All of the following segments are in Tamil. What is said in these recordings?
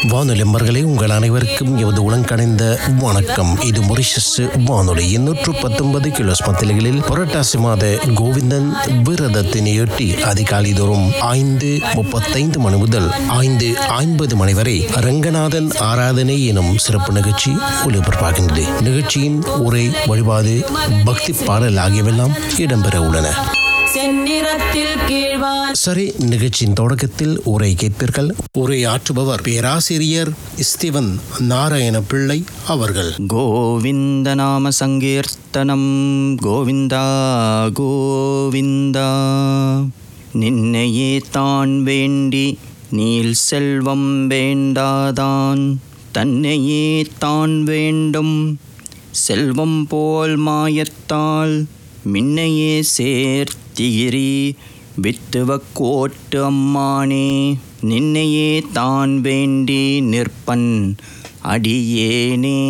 வானொலி நண்பர்களே உங்கள் அனைவருக்கும் எமது உலங்கடைந்த வணக்கம் இது மொரிஷஸ் வானொலியின் நூற்று பத்தொன்பது கிலோஸ் மத்திலைகளில் புரட்டாசி மாத கோவிந்தன் விரதத்தினையொட்டி அதிகாலை தோறும் ஐந்து முப்பத்தைந்து மணி முதல் ஐந்து ஐம்பது மணி வரை ரங்கநாதன் ஆராதனை எனும் சிறப்பு நிகழ்ச்சி ஒளிபரப்பாகின்றது நிகழ்ச்சியின் உரை வழிபாடு பக்தி பாடல் ஆகியவெல்லாம் இடம்பெற உள்ளன செந்நிறத்தில் கீழ்வான் சரி நிகழ்ச்சியின் தொடக்கத்தில் உரை கேட்பீர்கள் உரை ஆற்றுபவர் பேராசிரியர் ஸ்டீவன் நாராயண பிள்ளை அவர்கள் गोविन्दनाम सङ्कीर्तनं गोविन्दा கோவிந்தா நின்னையே தான் வேண்டி நீல் செல்வம் வேண்டாதான் தன்னையே தான் வேண்டும் செல்வம் போல் மாயத்தால் மின்னையே சேர்த்திகிரி வித்துவ கோட்டு அம்மானே நின்னையே தான் வேண்டி நிற்பன் அடியேனே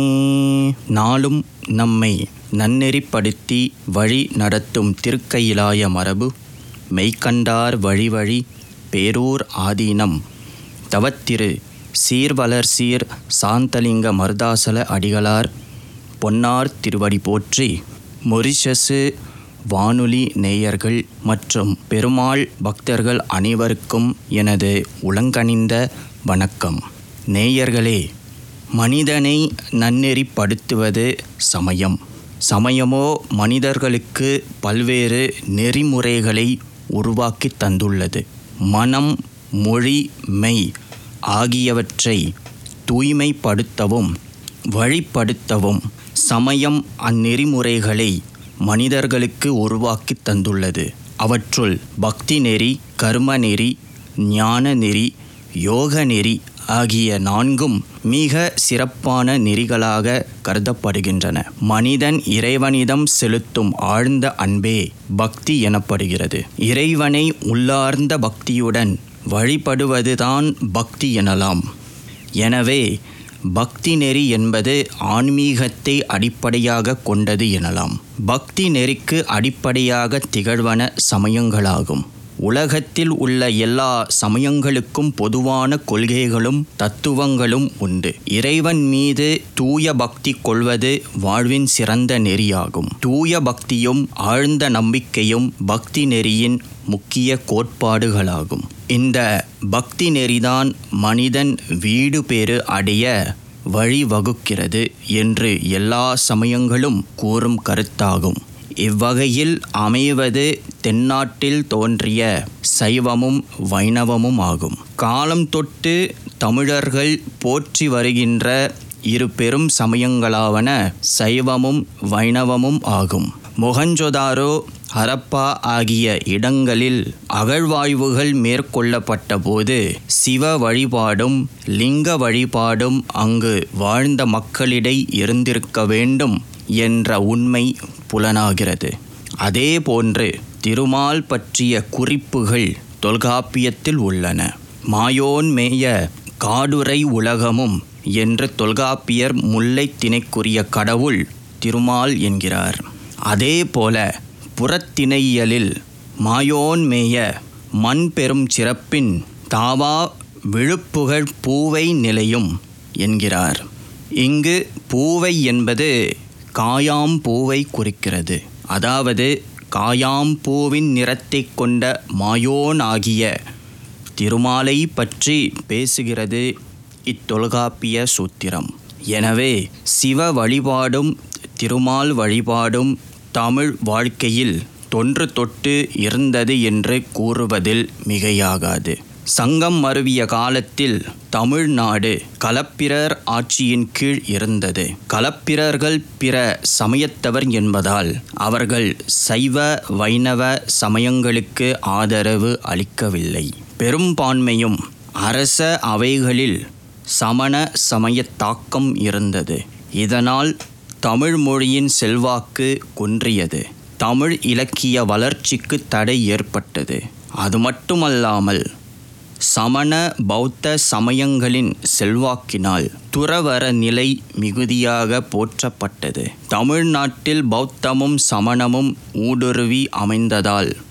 நாளும் நம்மை நன்னெறிப்படுத்தி வழி நடத்தும் திருக்கையிலாய மரபு மெய்கண்டார் வழி வழி பேரூர் ஆதீனம் தவத்திரு சீர்வளர் சீர் சாந்தலிங்க மருதாசல அடிகளார் பொன்னார் திருவடி போற்றி மொரிஷசு வானொலி நேயர்கள் மற்றும் பெருமாள் பக்தர்கள் அனைவருக்கும் எனது உளங்கனிந்த வணக்கம் நேயர்களே மனிதனை நன்னெறிப்படுத்துவது சமயம் சமயமோ மனிதர்களுக்கு பல்வேறு நெறிமுறைகளை உருவாக்கி தந்துள்ளது மனம் மொழி மெய் ஆகியவற்றை தூய்மைப்படுத்தவும் வழிப்படுத்தவும் சமயம் அந்நெறிமுறைகளை மனிதர்களுக்கு உருவாக்கி தந்துள்ளது அவற்றுள் பக்தி நெறி கர்ம நெறி ஞான நெறி யோக நெறி ஆகிய நான்கும் மிக சிறப்பான நெறிகளாக கருதப்படுகின்றன மனிதன் இறைவனிடம் செலுத்தும் ஆழ்ந்த அன்பே பக்தி எனப்படுகிறது இறைவனை உள்ளார்ந்த பக்தியுடன் வழிபடுவதுதான் பக்தி எனலாம் எனவே பக்தி நெறி என்பது ஆன்மீகத்தை அடிப்படையாக கொண்டது எனலாம் பக்தி நெறிக்கு அடிப்படையாக திகழ்வன சமயங்களாகும் உலகத்தில் உள்ள எல்லா சமயங்களுக்கும் பொதுவான கொள்கைகளும் தத்துவங்களும் உண்டு இறைவன் மீது தூய பக்தி கொள்வது வாழ்வின் சிறந்த நெறியாகும் தூய பக்தியும் ஆழ்ந்த நம்பிக்கையும் பக்தி நெறியின் முக்கிய கோட்பாடுகளாகும் இந்த பக்தி நெறிதான் மனிதன் வீடு பேறு அடைய வழிவகுக்கிறது என்று எல்லா சமயங்களும் கூறும் கருத்தாகும் இவ்வகையில் அமைவது தென்னாட்டில் தோன்றிய சைவமும் வைணவமும் ஆகும் காலம் தொட்டு தமிழர்கள் போற்றி வருகின்ற இரு பெரும் சமயங்களாவன சைவமும் வைணவமும் ஆகும் மொஹஞ்சொதாரோ ஹரப்பா ஆகிய இடங்களில் அகழ்வாய்வுகள் மேற்கொள்ளப்பட்ட போது சிவ வழிபாடும் லிங்க வழிபாடும் அங்கு வாழ்ந்த மக்களிடை இருந்திருக்க வேண்டும் என்ற உண்மை புலனாகிறது அதே போன்று திருமால் பற்றிய குறிப்புகள் தொல்காப்பியத்தில் உள்ளன மாயோன் மேய காடுரை உலகமும் என்று தொல்காப்பியர் முல்லை திணைக்குரிய கடவுள் திருமால் என்கிறார் அதே போல புறத்திணையியலில் மாயோன் மேய மண் பெரும் சிறப்பின் தாவா விழுப்புகழ் பூவை நிலையும் என்கிறார் இங்கு பூவை என்பது காயாம் பூவை குறிக்கிறது அதாவது காயாம் பூவின் நிறத்தை கொண்ட மாயோன் ஆகிய திருமாலை பற்றி பேசுகிறது இத்தொல்காப்பிய சூத்திரம் எனவே சிவ வழிபாடும் திருமால் வழிபாடும் தமிழ் வாழ்க்கையில் தொன்று தொட்டு இருந்தது என்று கூறுவதில் மிகையாகாது சங்கம் மருவிய காலத்தில் தமிழ்நாடு களப்பிரர் ஆட்சியின் கீழ் இருந்தது களப்பிரர்கள் பிற சமயத்தவர் என்பதால் அவர்கள் சைவ வைணவ சமயங்களுக்கு ஆதரவு அளிக்கவில்லை பெரும்பான்மையும் அரச அவைகளில் சமண சமய தாக்கம் இருந்தது இதனால் தமிழ் மொழியின் செல்வாக்கு குன்றியது தமிழ் இலக்கிய வளர்ச்சிக்கு தடை ஏற்பட்டது அது மட்டுமல்லாமல் சமண பௌத்த சமயங்களின் செல்வாக்கினால் துறவற நிலை மிகுதியாக போற்றப்பட்டது தமிழ்நாட்டில் பௌத்தமும் சமணமும் ஊடுருவி அமைந்ததால்